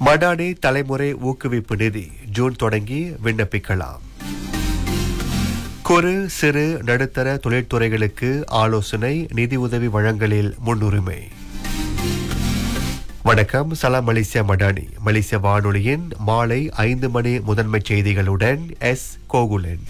மடானி தலைமுறை ஊக்குவிப்பு நிதி ஜூன் தொடங்கி விண்ணப்பிக்கலாம் குறு சிறு நடுத்தர தொழிற்துறைகளுக்கு ஆலோசனை நிதி உதவி வழங்கலில் முன்னுரிமை வணக்கம் சலாம் மலேசியா மடானி மலேசிய வானொலியின் மாலை ஐந்து மணி முதன்மை செய்திகளுடன் எஸ் கோகுலன்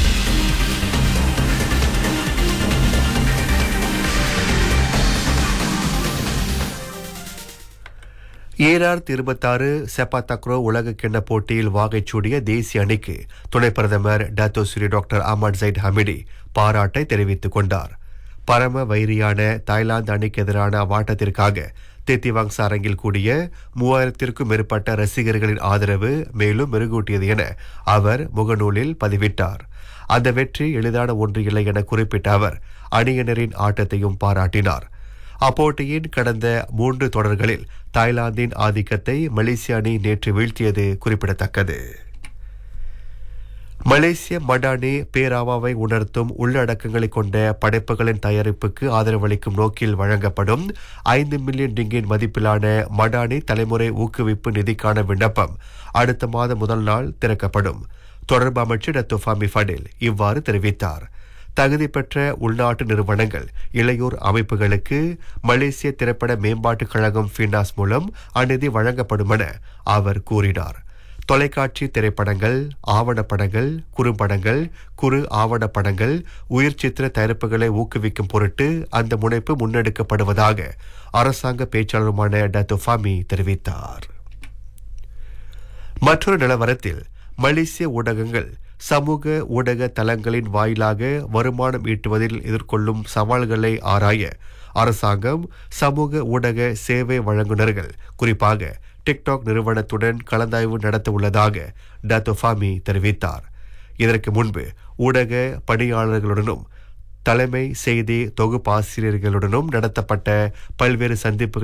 ஈராயிரத்தி இருபத்தாறு செப்பா தக்ரோ உலக கிண்ண போட்டியில் வாகைச்சூடிய தேசிய அணிக்கு துணை பிரதமர் Dato Sri doctor Ahmad Zahid Hamidi பாராட்டை தெரிவித்துக் கொண்டார் பரம வைரியான தாய்லாந்து அணிக்கு எதிரான அவ்வாட்டத்திற்காக தித்திவாங்ஸ் அரங்கில் கூடிய மூவாயிரத்திற்கும் மேற்பட்ட ரசிகர்களின் ஆதரவு மேலும் மெருகூட்டியது என அவர் முகநூலில் பதிவிட்டார் அந்த வெற்றி எளிதான ஒன்று இல்லை என குறிப்பிட்ட அவர் அணியினரின் ஆட்டத்தையும் பாராட்டினார் அப்போட்டியின் கடந்த மூன்று தொடர்களில் தாய்லாந்தின் ஆதிக்கத்தை மலேசிய அணி நேற்று வீழ்த்தியது குறிப்பிடத்தக்கது மலேசிய மடானி பேராவாவை உணர்த்தும் உள்ளடக்கங்களை கொண்ட படைப்புகளின் தயாரிப்புக்கு ஆதரவளிக்கும் நோக்கில் வழங்கப்படும் ஐந்து மில்லியன் டிங்கின் மதிப்பிலான மடானி தலைமுறை ஊக்குவிப்பு நிதிக்கான விண்ணப்பம் அடுத்த மாத முதல் நாள் திறக்கப்படும் தொடர்பு அமைச்சர் டத்துஃபாமி ஃபடில் இவ்வாறு தெரிவித்தார் தகுதி பெற்ற உள்நாட்டு நிறுவனங்கள் இளையோர் அமைப்புகளுக்கு மலேசிய திரைப்பட மேம்பாட்டுக் கழகம் ஃபினாஸ் மூலம் அந்நிதி வழங்கப்படும் என அவர் கூறினார் தொலைக்காட்சி திரைப்படங்கள் ஆவணப்படங்கள் குறும்படங்கள் குறு ஆவணப்படங்கள் உயிர் சித்திர தயாரிப்புகளை ஊக்குவிக்கும் பொருட்டு அந்த முனைப்பு முன்னெடுக்கப்படுவதாக அரசாங்க பேச்சாளருமான டத்துஃபாமி தெரிவித்தார் மற்றொரு நிலவரத்தில் மலேசிய ஊடகங்கள் சமூக ஊடக தளங்களின் வாயிலாக வருமானம் ஈட்டுவதில் எதிர்கொள்ளும் சவால்களை ஆராய அரசாங்கம் சமூக ஊடக சேவை வழங்குநர்கள் குறிப்பாக டிக்டாக் நிறுவனத்துடன் கலந்தாய்வு நடத்த உள்ளதாக டத்தோஃபாமி தெரிவித்தார் இதற்கு முன்பு ஊடக பணியாளர்களுடனும் தலைமை செய்தி தொகுப்பாசிரியர்களுடனும் நடத்தப்பட்ட பல்வேறு சந்திப்புகள்